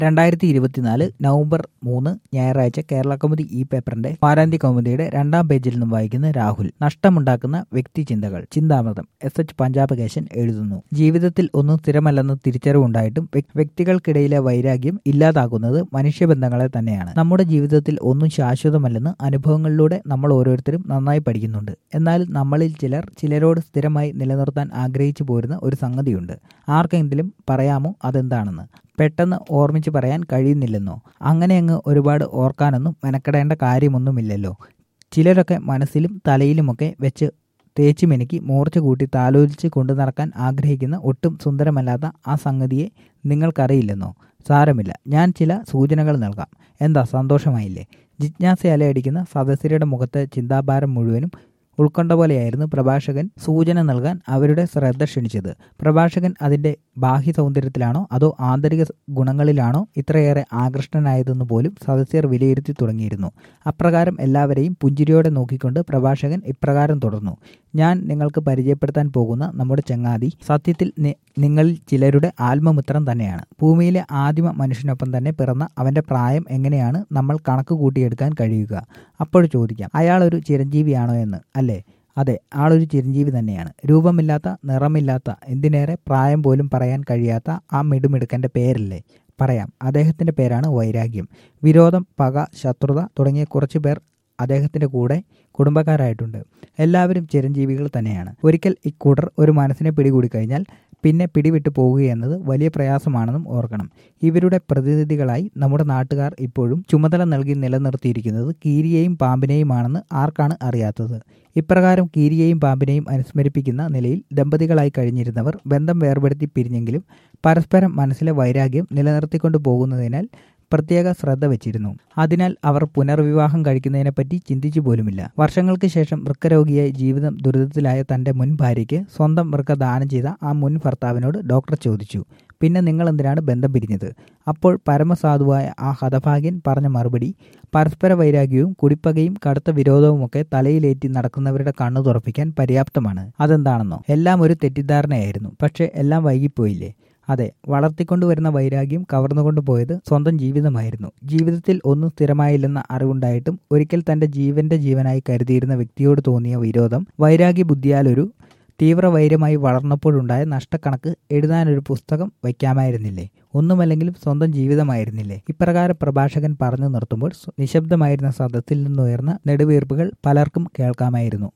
രണ്ടായിരത്തി ഇരുപത്തിനാല് നവംബർ മൂന്ന് ഞായറാഴ്ച കേരള കൗമുദി ഈ പേപ്പറിന്റെ വാരാന്ത്യ കൗമുദിയുടെ രണ്ടാം പേജിൽ നിന്നും വായിക്കുന്ന രാഹുൽ നഷ്ടമുണ്ടാക്കുന്ന വ്യക്തി ചിന്തകൾ ചിന്താമൃതം എസ് എച്ച് പഞ്ചാബകേശൻ എഴുതുന്നു ജീവിതത്തിൽ ഒന്നും സ്ഥിരമല്ലെന്ന് തിരിച്ചറിവുണ്ടായിട്ടും വ്യക്- വ്യക്തികൾക്കിടയിലെ വൈരാഗ്യം ഇല്ലാതാകുന്നത് മനുഷ്യബന്ധങ്ങളെ തന്നെയാണ് നമ്മുടെ ജീവിതത്തിൽ ഒന്നും ശാശ്വതമല്ലെന്ന് അനുഭവങ്ങളിലൂടെ നമ്മൾ ഓരോരുത്തരും നന്നായി പഠിക്കുന്നുണ്ട് എന്നാൽ നമ്മളിൽ ചിലർ ചിലരോട് സ്ഥിരമായി നിലനിർത്താൻ ആഗ്രഹിച്ചു പോരുന്ന ഒരു സംഗതിയുണ്ട് ആർക്കെങ്കിലും പറയാമോ അതെന്താണെന്ന് പെട്ടെന്ന് ഓർമ്മിച്ച് പറയാൻ കഴിയുന്നില്ലെന്നോ അങ്ങനെ അങ്ങ് ഒരുപാട് ഓർക്കാനൊന്നും മെനക്കെടേണ്ട കാര്യമൊന്നുമില്ലല്ലോ ചിലരൊക്കെ മനസ്സിലും തലയിലുമൊക്കെ വെച്ച് തേച്ച് മെനുക്കി മൂർച്ച കൂട്ടി താലോലിച്ച് കൊണ്ടു നടക്കാൻ ആഗ്രഹിക്കുന്ന ഒട്ടും സുന്ദരമല്ലാത്ത ആ സംഗതിയെ നിങ്ങൾക്കറിയില്ലെന്നോ സാരമില്ല ഞാൻ ചില സൂചനകൾ നൽകാം എന്താ സന്തോഷമായില്ലേ ജിജ്ഞാസ അലയടിക്കുന്ന സദസ്യരുടെ മുഖത്തെ ചിന്താഭാരം മുഴുവനും ഉൾക്കൊണ്ട പോലെയായിരുന്നു പ്രഭാഷകൻ സൂചന നൽകാൻ അവരുടെ ശ്രദ്ധ ക്ഷണിച്ചത് പ്രഭാഷകൻ അതിന്റെ ബാഹ്യ സൗന്ദര്യത്തിലാണോ അതോ ആന്തരിക ഗുണങ്ങളിലാണോ ഇത്രയേറെ ആകൃഷ്ടനായതെന്ന് പോലും സദസ്യർ വിലയിരുത്തി തുടങ്ങിയിരുന്നു അപ്രകാരം എല്ലാവരെയും പുഞ്ചിരിയോടെ നോക്കിക്കൊണ്ട് പ്രഭാഷകൻ ഇപ്രകാരം തുടർന്നു ഞാൻ നിങ്ങൾക്ക് പരിചയപ്പെടുത്താൻ പോകുന്ന നമ്മുടെ ചങ്ങാതി സത്യത്തിൽ നി- നിങ്ങളിൽ ചിലരുടെ ആത്മമിത്രം തന്നെയാണ് ഭൂമിയിലെ ആദിമ മനുഷ്യനൊപ്പം തന്നെ പിറന്ന അവന്റെ പ്രായം എങ്ങനെയാണ് നമ്മൾ കണക്ക് കൂട്ടിയെടുക്കാൻ കഴിയുക അപ്പോൾ ചോദിക്കാം അയാൾ ഒരു ചിരഞ്ജീവിയാണോ എന്ന് അല്ലേ അതെ ആളൊരു ചിരഞ്ജീവി തന്നെയാണ് രൂപമില്ലാത്ത നിറമില്ലാത്ത എന്തിനേറെ പ്രായം പോലും പറയാൻ കഴിയാത്ത ആ മിടുമിടുക്കന്റെ പേരല്ലേ പറയാം അദ്ദേഹത്തിന്റെ പേരാണ് വൈരാഗ്യം വിരോധം പക ശത്രുത തുടങ്ങിയ കുറച്ചു പേർ അദ്ദേഹത്തിന്റെ കൂടെ കുടുംബക്കാരായിട്ടുണ്ട് എല്ലാവരും ചിരഞ്ജീവികൾ തന്നെയാണ് ഒരിക്കൽ ഇക്കൂട്ടർ ഒരു മനസ്സിനെ പിടികൂടി കഴിഞ്ഞാൽ പിന്നെ പിടിവിട്ടു പോകുകയെന്നത് വലിയ പ്രയാസമാണെന്നും ഓർക്കണം ഇവരുടെ പ്രതിനിധികളായി നമ്മുടെ നാട്ടുകാർ ഇപ്പോഴും ചുമതല നൽകി നിലനിർത്തിയിരിക്കുന്നത് കീരിയെയും പാമ്പിനെയുമാണെന്ന് ആർക്കാണ് അറിയാത്തത് ഇപ്രകാരം കീരിയെയും പാമ്പിനെയും അനുസ്മരിപ്പിക്കുന്ന നിലയിൽ ദമ്പതികളായി കഴിഞ്ഞിരുന്നവർ ബന്ധം വേർപെടുത്തി പിരിഞ്ഞെങ്കിലും പരസ്പരം മനസ്സിലെ വൈരാഗ്യം നിലനിർത്തിക്കൊണ്ടു പോകുന്നതിനാൽ പ്രത്യേക ശ്രദ്ധ വെച്ചിരുന്നു അതിനാൽ അവർ പുനർവിവാഹം കഴിക്കുന്നതിനെപ്പറ്റി ചിന്തിച്ചു പോലുമില്ല വർഷങ്ങൾക്ക് ശേഷം വൃക്കരോഗിയായി ജീവിതം ദുരിതത്തിലായ തന്റെ മുൻ ഭാര്യയ്ക്ക് സ്വന്തം വൃക്ക ദാനം ചെയ്ത ആ മുൻ ഭർത്താവിനോട് ഡോക്ടർ ചോദിച്ചു പിന്നെ നിങ്ങൾ എന്തിനാണ് ബന്ധം പിരിഞ്ഞത് അപ്പോൾ പരമസാധുവായ ആ ഹതഭാഗ്യൻ പറഞ്ഞ മറുപടി പരസ്പര വൈരാഗ്യവും കുടിപ്പകയും കടുത്ത വിരോധവുമൊക്കെ തലയിലേറ്റി നടക്കുന്നവരുടെ കണ്ണു തുറപ്പിക്കാൻ പര്യാപ്തമാണ് അതെന്താണെന്നോ എല്ലാം ഒരു തെറ്റിദ്ധാരണയായിരുന്നു പക്ഷേ എല്ലാം വൈകിപ്പോയില്ലേ അതെ വളർത്തിക്കൊണ്ടുവരുന്ന വൈരാഗ്യം കവർന്നുകൊണ്ടു പോയത് സ്വന്തം ജീവിതമായിരുന്നു ജീവിതത്തിൽ ഒന്നും സ്ഥിരമായില്ലെന്ന അറിവുണ്ടായിട്ടും ഒരിക്കൽ തന്റെ ജീവന്റെ ജീവനായി കരുതിയിരുന്ന വ്യക്തിയോട് തോന്നിയ വിരോധം വൈരാഗ്യ ബുദ്ധിയാലൊരു തീവ്രവൈര്യമായി വളർന്നപ്പോഴുണ്ടായ നഷ്ടക്കണക്ക് എഴുതാനൊരു പുസ്തകം വയ്ക്കാമായിരുന്നില്ലേ ഒന്നുമല്ലെങ്കിലും സ്വന്തം ജീവിതമായിരുന്നില്ലേ ഇപ്രകാരം പ്രഭാഷകൻ പറഞ്ഞു നിർത്തുമ്പോൾ നിശബ്ദമായിരുന്ന സദസ്സിൽ നിന്നുയർന്ന നെടുവീർപ്പുകൾ പലർക്കും കേൾക്കാമായിരുന്നു